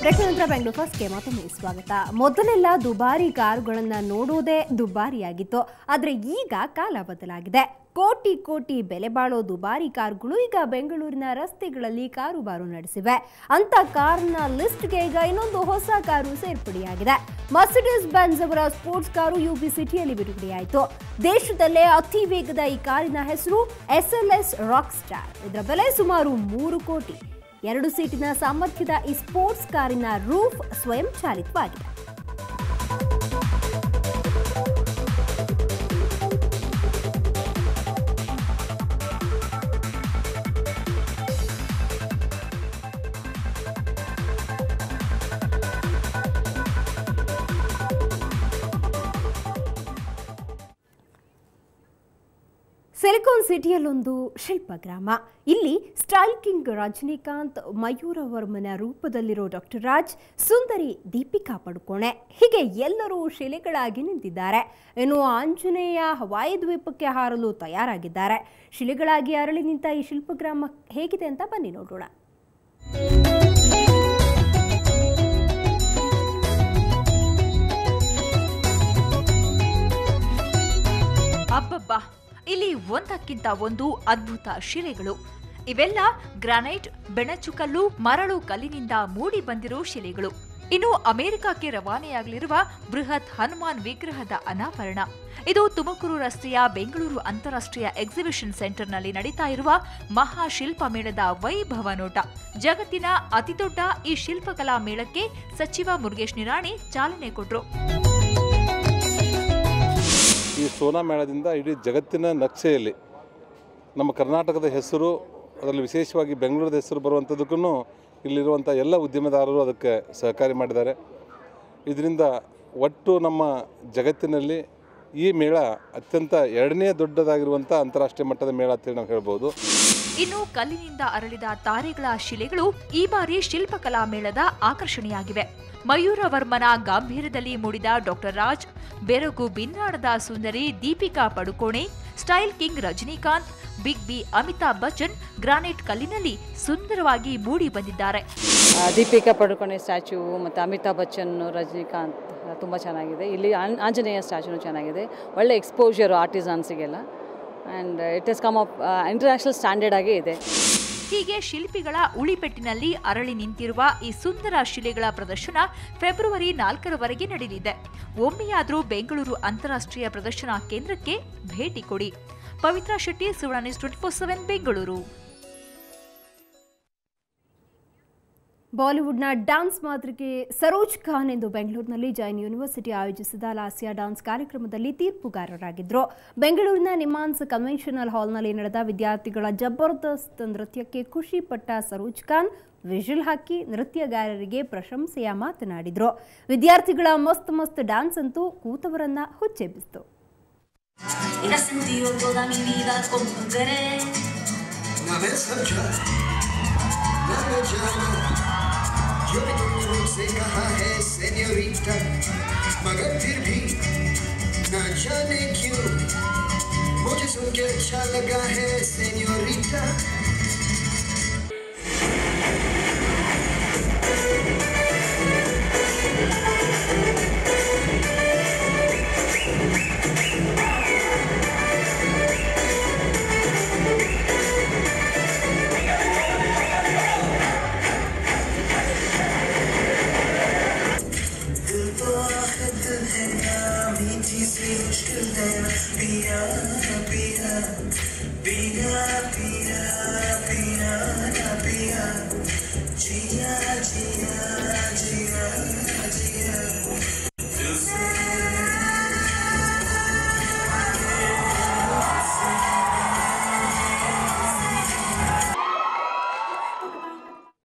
Break ನಂತರ ಬೆಂಗಳೂರು ಫಸ್ಟ್ಗೆ ಮತ್ತೊಮ್ಮೆ ಸ್ವಾಗತ ಮೊದಲೆಲ್ಲ ದುಬಾರಿ ಕಾರುಗಳನ್ನ ನೋಡೋದೇ ದುಬಾರಿಯಾಗಿತ್ತು ಆದ್ರೆ ಈಗ ಕಾಲ ಬದಲಾಗಿದೆ ಕೋಟಿ ಕೋಟಿ ಬೆಲೆ ಬಾಳೋ ದುಬಾರಿ ಕಾರುಗಳು ಈಗ ಬೆಂಗಳೂರಿನ ರಸ್ತೆಗಳಲ್ಲಿ ಕಾರುಬಾರು ನಡೆಸಿವೆ ಅಂತ ಕಾರ್ನ ಲಿಸ್ಟ್ಗೆ ಈಗ ಇನ್ನೊಂದು ಹೊಸ ಕಾರು ಸೇರ್ಪಡೆಯಾಗಿದೆ ಮರ್ಸಿಡೀಸ್ ಬೆನ್ಸ್ ಅವರ ಸ್ಪೋರ್ಟ್ಸ್ ಕಾರು ಯುಬಿ ಸಿಟಿಯಲ್ಲಿ ಬಿಡುಗಡೆಯಾಯಿತು ದೇಶದಲ್ಲೇ ಅತಿ ವೇಗದ ಈ ಕಾರಿನ ಹೆಸರು S L S rock star ಇದರ ಬೆಲೆ ಸುಮಾರು ಮೂರು ಕೋಟಿ ಎರಡು ಸೀಟಿನ ಸಾಮರ್ಥ್ಯದ ಈ ಸ್ಪೋರ್ಟ್ಸ್ ಕಾರಿನ ರೂಫ್ ಸ್ವಯಂ ಚಾಲಿತವಾಗಿದೆ ಸಿಲಿಕಾನ್ ಸಿಟಿಯಲ್ಲೊಂದು ಶಿಲ್ಪಗ್ರಾಮ ಇಲ್ಲಿ ಸ್ಟೈಲ್ ಕಿಂಗ್ ರಜನಿಕಾಂತ್ ಮಯೂರ ವರ್ಮನ ರೂಪದಲ್ಲಿರೋ ಡಾಕ್ಟರ್ ರಾಜ್ ಸುಂದರಿ ದೀಪಿಕಾ ಪಡುಕೋಣೆ ಹೀಗೆ ಎಲ್ಲರೂ ಶಿಲೆಗಳಾಗಿ ನಿಂತಿದ್ದಾರೆ ಇನ್ನು ಆಂಜನೇಯ ಹವಾಯಿ ದ್ವೀಪಕ್ಕೆ ಹಾರಲು ತಯಾರಾಗಿದ್ದಾರೆ ಶಿಲೆಗಳಾಗಿ ಅರಳಿ ನಿಂತ ಈ ಶಿಲ್ಪಗ್ರಾಮ ಹೇಗಿದೆ ಅಂತ ಬನ್ನಿ ನೋಡೋಣ ಅಬ್ಬಬ್ಬಾ ಇಲ್ಲಿ ಒಂದಕ್ಕಿಂತ ಒಂದು ಅದ್ಭುತ ಶಿಲೆಗಳು ಇವೆಲ್ಲ ಗ್ರಾನೈಟ್ ಬೆಣಚುಕಲ್ಲು ಮರಳು ಕಲ್ಲಿನಿಂದ ಮೂಡಿ ಬಂದಿರೋ ಶಿಲೆಗಳು ಇನ್ನು ಅಮೆರಿಕಕ್ಕೆ ರವಾನೆಯಾಗಲಿರುವ ಬೃಹತ್ ಹನುಮಾನ್ ವಿಗ್ರಹದ ಅನಾವರಣ ಇದು ತುಮಕೂರು ರಸ್ತೆಯ ಬೆಂಗಳೂರು ಅಂತಾರಾಷ್ಟ್ರೀಯ ಎಕ್ಸಿಬಿಷನ್ ಸೆಂಟರ್ನಲ್ಲಿ ನಡೀತಾ ಇರುವ ಮಹಾಶಿಲ್ಪ ಮೇಳದ ವೈಭವ ನೋಟ ಜಗತ್ತಿನ ಅತಿದೊಡ್ಡ ಈ ಶಿಲ್ಪಕಲಾ ಮೇಳಕ್ಕೆ ಸಚಿವ ಮುರುಗೇಶ್ ನಿರಾಣಿ ಚಾಲನೆ ಕೊಟ್ರು ಈ ಸೋನಾ ಮೇಳದಿಂದ ಇಡೀ ಜಗತ್ತಿನ ನಕ್ಷೆಯಲ್ಲಿ ನಮ್ಮ ಕರ್ನಾಟಕದ ಹೆಸರು ಅದರಲ್ಲಿ ವಿಶೇಷವಾಗಿ ಬೆಂಗಳೂರದ ಹೆಸರು ಬರುವಂಥದ್ದಕ್ಕೂ ಇಲ್ಲಿರುವಂಥ ಎಲ್ಲ ಉದ್ಯಮದಾರರು ಅದಕ್ಕೆ ಸಹಕಾರಿ ಮಾಡಿದ್ದಾರೆ ಇದರಿಂದ ಒಟ್ಟು ನಮ್ಮ ಜಗತ್ತಿನಲ್ಲಿ ಈ ಮೇಳ ಅತ್ಯಂತ ಎರಡನೇ ದೊಡ್ಡದಾಗಿರುವಂಥ ಅಂತಾರಾಷ್ಟ್ರೀಯ ಮಟ್ಟದ ಮೇಳ ಅಂತೇಳಿ ನಾವು ಹೇಳ್ಬೋದು ಇನ್ನು ಕಲ್ಲಿನಿಂದ ಅರಳಿದ ತಾರೆಗಳ ಶಿಲೆಗಳು ಈ ಬಾರಿ ಶಿಲ್ಪಕಲಾ ಮೇಳದ ಆಕರ್ಷಣೆಯಾಗಿವೆ ಮಯೂರವರ್ಮನ ಗಾಂಭೀರ್ಯದಲ್ಲಿ ಮೂಡಿದ ಡಾಕ್ಟರ್ ರಾಜ್ ಬೆರಗು ಬಿನ್ನಾಡದ ಸುಂದರಿ Deepika Padukone style king Rajinikanth big B Amitabh Bachchan granite ಕಲ್ಲಿನಲ್ಲಿ ಸುಂದರವಾಗಿ ಮೂಡಿ ಬಂದಿದ್ದಾರೆ ಆ, ದೀಪಿಕಾ ಪಡುಕೋಣೆ ಸ್ಟ್ಯಾಚ್ಯೂ ಮತ್ತು ಅಮಿತಾಬ್ ಬಚ್ಚನ್ ರಜನಿಕಾಂತ್ ತುಂಬ ಚೆನ್ನಾಗಿದೆ ಇಲ್ಲಿ ಆನ್- ಆಂಜನೇಯ ಸ್ಟ್ಯಾಚ್ಯೂನು ಚೆನ್ನಾಗಿದೆ ಒಳ್ಳೆ ಎಕ್ಸ್ಪೋಜರು ಆರ್ಟಿಸನ್ಸಿಗೆಲ್ಲ and it is come up international standard ಆಗೇ ಇದೆ ಹೀಗೆ ಶಿಲ್ಪಿಗಳ ಉಳಿಪೆಟ್ಟಿನಲ್ಲಿ ಅರಳಿ ನಿಂತಿರುವ ಈ ಸುಂದರ ಶಿಲೆಗಳ ಪ್ರದರ್ಶನ ಫೆಬ್ರವರಿ ನಾಲ್ಕರವರೆಗೆ ನಡೆಯಲಿದೆ ಒಮ್ಮೆಯಾದರೂ ಬೆಂಗಳೂರು ಅಂತಾರಾಷ್ಟ್ರೀಯ ಪ್ರದರ್ಶನ ಕೇಂದ್ರಕ್ಕೆ ಭೇಟಿ ಕೊಡಿ Pavithra Shetty Suvarna news twenty four seven Bengaluru ಬಾಲಿವುಡ್ನ ಡ್ಯಾನ್ಸ್ ಮಾತೃಕೆ ಸರೋಜ್ ಖಾನ್ ಎಂದು ಬೆಂಗಳೂರಿನಲ್ಲಿ ಜೈನ್ ಯೂನಿವರ್ಸಿಟಿ ಆಯೋಜಿಸಿದ ಲಾಸಿಯಾ ಡ್ಯಾನ್ಸ್ ಕಾರ್ಯಕ್ರಮದಲ್ಲಿ ತೀರ್ಪುಗಾರರಾಗಿದ್ದರು ಬೆಂಗಳೂರಿನ ನಿಮಾನ್ಸ್ ಕನ್ವೆನ್ಷನಲ್ ಹಾಲ್ನಲ್ಲಿ ನಡೆದ ವಿದ್ಯಾರ್ಥಿಗಳ ಜಬರ್ದಸ್ತ್ ನೃತ್ಯಕ್ಕೆ ಖುಷಿ ಪಟ್ಟ ಸರೋಜ್ ಖಾನ್ ವಿಷಲ್ ಹಾಕಿ ನೃತ್ಯಗಾರರಿಗೆ ಪ್ರಶಂಸೆಯ ಮಾತನಾಡಿದ್ರು ವಿದ್ಯಾರ್ಥಿಗಳ ಮಸ್ತ್ ಮಸ್ತ್ ಡ್ಯಾನ್ಸ್ ಅಂತೂ ಕೂತವರನ್ನ ಹುಚ್ಚೆಬ್ಬಿಸಿತು Y la he sentido toda mi vida como un querer. ना मैं समझा ना मैं जाना जो भी तुमने मुझसे कहा है सेन्योरिटा मगर फिर भी ना जाने क्यों मुझे सुन के अच्छा लगा है सेन्योरिटा दिल तो आहत है ना मीठी सी मुश्किल है ना पिया पिया पिया पिया